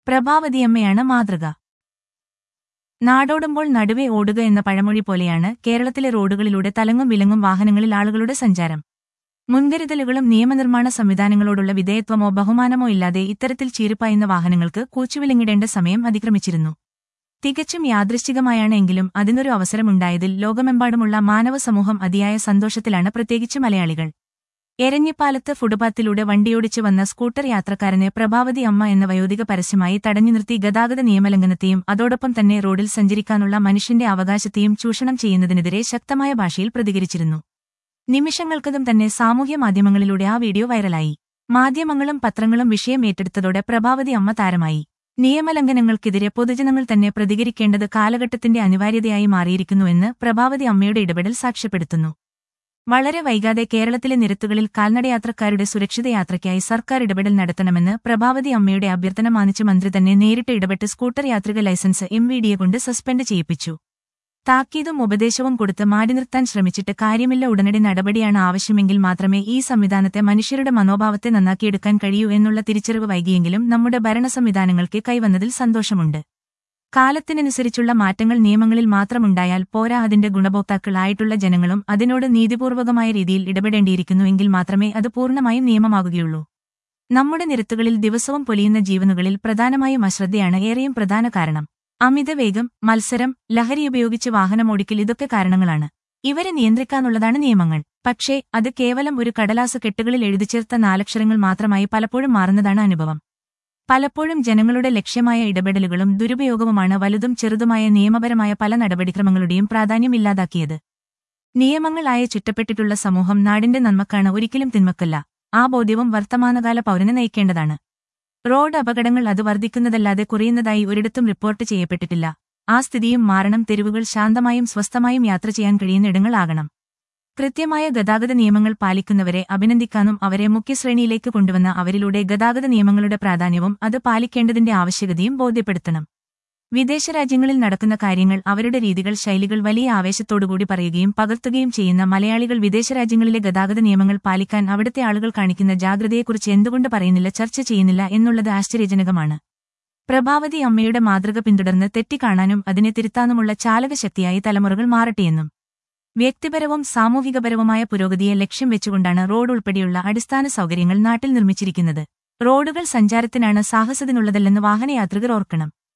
പ്രഭാവതിയമ്മയാണ് മാതൃക നാടോടുമ്പോൾ നടുവേ ഓടുക എന്ന പഴമൊഴി പോലെയാണ് കേരളത്തിലെ റോഡുകളിലൂടെ തലങ്ങും വിലങ്ങും വാഹനങ്ങളിൽ ആളുകളുടെ സഞ്ചാരം മുൻകരുതലുകളും നിയമനിർമ്മാണ സംവിധാനങ്ങളോടുള്ള വിധേയത്വമോ ബഹുമാനമോ ഇല്ലാതെ ഇത്തരത്തിൽ ചീറിപ്പായുന്ന വാഹനങ്ങൾക്ക് കൂച്ചുവിലങ്ങിടേണ്ട സമയം അതിക്രമിച്ചിരുന്നു തികച്ചും യാദൃശ്ചികമായാണ് എങ്കിലും അതിനൊരു അവസരമുണ്ടായതിൽ ലോകമെമ്പാടുമുള്ള മാനവ സമൂഹം അതിയായ സന്തോഷത്തിലാണ് പ്രത്യേകിച്ച് മലയാളികൾ എരഞ്ഞിപ്പാലത്ത് ഫുട്പാത്തിലൂടെ വണ്ടിയോടിച്ചു വന്ന സ്കൂട്ടർ യാത്രക്കാരനെ പ്രഭാവതി അമ്മ എന്ന വയോധിക പരസ്യമായി തടഞ്ഞു നിർത്തി ഗതാഗത നിയമലംഘനത്തെയും അതോടൊപ്പം തന്നെ റോഡിൽ സഞ്ചരിക്കാനുള്ള മനുഷ്യന്റെ അവകാശത്തെയും ചൂഷണം ചെയ്യുന്നതിനെതിരെ ശക്തമായ ഭാഷയിൽ പ്രതികരിച്ചിരുന്നു നിമിഷങ്ങൾക്കകം തന്നെ സാമൂഹ്യ മാധ്യമങ്ങളിലൂടെ ആ വീഡിയോ വൈറലായി മാധ്യമങ്ങളും പത്രങ്ങളും വിഷയം ഏറ്റെടുത്തതോടെ പ്രഭാവതി അമ്മ താരമായി നിയമലംഘനങ്ങൾക്കെതിരെ പൊതുജനങ്ങൾ തന്നെ പ്രതികരിക്കേണ്ടത് കാലഘട്ടത്തിന്റെ അനിവാര്യതയായി മാറിയിരിക്കുന്നുവെന്ന് പ്രഭാവതി അമ്മയുടെ ഇടപെടൽ സാക്ഷ്യപ്പെടുത്തുന്നു വളരെ വൈകാതെ കേരളത്തിലെ നിരത്തുകളിൽ കാൽനടയാത്രക്കാരുടെ സുരക്ഷിത യാത്രയ്ക്കായി സർക്കാർ ഇടപെടൽ നടത്തണമെന്ന് പ്രഭാവതി അമ്മയുടെ അഭ്യർത്ഥന മാനിച്ച് മന്ത്രി തന്നെ നേരിട്ട് ഇടപെട്ട് സ്കൂട്ടർ യാത്രിക ലൈസൻസ് എം വി ഡിയെ കൊണ്ട് സസ്പെൻഡ് ചെയ്യിപ്പിച്ചു താക്കീതും ഉപദേശവും കൊടുത്ത് മാറ്റി നിർത്താൻ ശ്രമിച്ചിട്ട് കാര്യമില്ല ഉടനടി നടപടിയാണ് ആവശ്യമെങ്കിൽ മാത്രമേ ഈ സംവിധാനത്തെ മനുഷ്യരുടെ മനോഭാവത്തെ നന്നാക്കിയെടുക്കാൻ കഴിയൂ എന്നുള്ള തിരിച്ചറിവ് വൈകിയെങ്കിലും നമ്മുടെ ഭരണ സംവിധാനങ്ങൾക്ക് കൈവന്നതിൽ സന്തോഷമുണ്ട് കാലത്തിനനുസരിച്ചുള്ള മാറ്റങ്ങൾ നിയമങ്ങളിൽ മാത്രമുണ്ടായാൽ പോരാ അതിന്റെ ഗുണഭോക്താക്കളായിട്ടുള്ള ജനങ്ങളും അതിനോട് നീതിപൂർവകമായ രീതിയിൽ ഇടപെടേണ്ടിയിരിക്കുന്നു എങ്കിൽ മാത്രമേ അത് പൂർണ്ണമായും നിയമമാകുകയുള്ളൂ നമ്മുടെ നിരത്തുകളിൽ ദിവസവും പൊലിയുന്ന ജീവനുകളിൽ പ്രധാനമായും അശ്രദ്ധയാണ് ഏറെയും പ്രധാന കാരണം അമിതവേഗം മത്സരം ലഹരി ഉപയോഗിച്ച് വാഹനമോടിക്കൽ ഇതൊക്കെ കാരണങ്ങളാണ് ഇവരെ നിയന്ത്രിക്കാനുള്ളതാണ് നിയമങ്ങൾ പക്ഷേ അത് കേവലം ഒരു കടലാസ് കെട്ടുകളിൽ എഴുതിച്ചേർത്ത നാലക്ഷരങ്ങൾ മാത്രമായി പലപ്പോഴും മാറുന്നതാണ് അനുഭവം പലപ്പോഴും ജനങ്ങളുടെ ലക്ഷ്യമായ ഇടപെടലുകളും ദുരുപയോഗവുമാണ് വലുതും ചെറുതുമായ നിയമപരമായ പല നടപടിക്രമങ്ങളുടെയും പ്രാധാന്യം ഇല്ലാതാക്കിയത് നിയമങ്ങളായ ചുറ്റപ്പെട്ടിട്ടുള്ള സമൂഹം നാടിന്റെ നന്മക്കാണ് ഒരിക്കലും തിന്മക്കല്ല ആ ബോധ്യവും വർത്തമാനകാല പൗരനെ നയിക്കേണ്ടതാണ് റോഡ് അപകടങ്ങൾ അത് വർദ്ധിക്കുന്നതല്ലാതെ കുറയുന്നതായി ഒരിടത്തും റിപ്പോർട്ട് ചെയ്യപ്പെട്ടിട്ടില്ല ആ സ്ഥിതിയും മാറണം തെരുവുകൾ ശാന്തമായും സ്വസ്ഥമായും യാത്ര ചെയ്യാൻ കഴിയുന്നിടങ്ങളാകണം കൃത്യമായ ഗതാഗത നിയമങ്ങൾ പാലിക്കുന്നവരെ അഭിനന്ദിക്കാനും അവരെ മുഖ്യശ്രേണിയിലേക്ക് കൊണ്ടുവന്ന അവരിലൂടെ ഗതാഗത നിയമങ്ങളുടെ പ്രാധാന്യവും അത് പാലിക്കേണ്ടതിന്റെ ആവശ്യകതയും ബോധ്യപ്പെടുത്തണം വിദേശ രാജ്യങ്ങളിൽ നടക്കുന്ന കാര്യങ്ങൾ അവരുടെ രീതികൾ ശൈലികൾ വലിയ ആവേശത്തോടുകൂടി പറയുകയും പകർത്തുകയും ചെയ്യുന്ന മലയാളികൾ വിദേശ രാജ്യങ്ങളിലെ ഗതാഗത നിയമങ്ങൾ പാലിക്കാൻ അവിടുത്തെ ആളുകൾ കാണിക്കുന്ന ജാഗ്രതയെക്കുറിച്ച് എന്തുകൊണ്ട് പറയുന്നില്ല ചർച്ച ചെയ്യുന്നില്ല എന്നുള്ളത് ആശ്ചര്യജനകമാണ് പ്രഭാവതി അമ്മയുടെ മാതൃക പിന്തുടർന്ന് തെറ്റിക്കാണാനും അതിനെ തിരുത്താനുമുള്ള ചാലകശക്തിയായി തലമുറകൾ മാറട്ടെയെന്നും വ്യക്തിപരവും സാമൂഹികപരവുമായ പുരോഗതിയെ ലക്ഷ്യം വെച്ചുകൊണ്ടാണ് റോഡ് ഉൾപ്പെടെയുള്ള അടിസ്ഥാന സൗകര്യങ്ങൾ നാട്ടിൽ നിർമ്മിച്ചിരിക്കുന്നത് റോഡുകൾ സഞ്ചാരത്തിനാണ് സാഹസത്തിനുള്ളതല്ലെന്ന് വാഹനയാത്രികർ ഓർക്കണം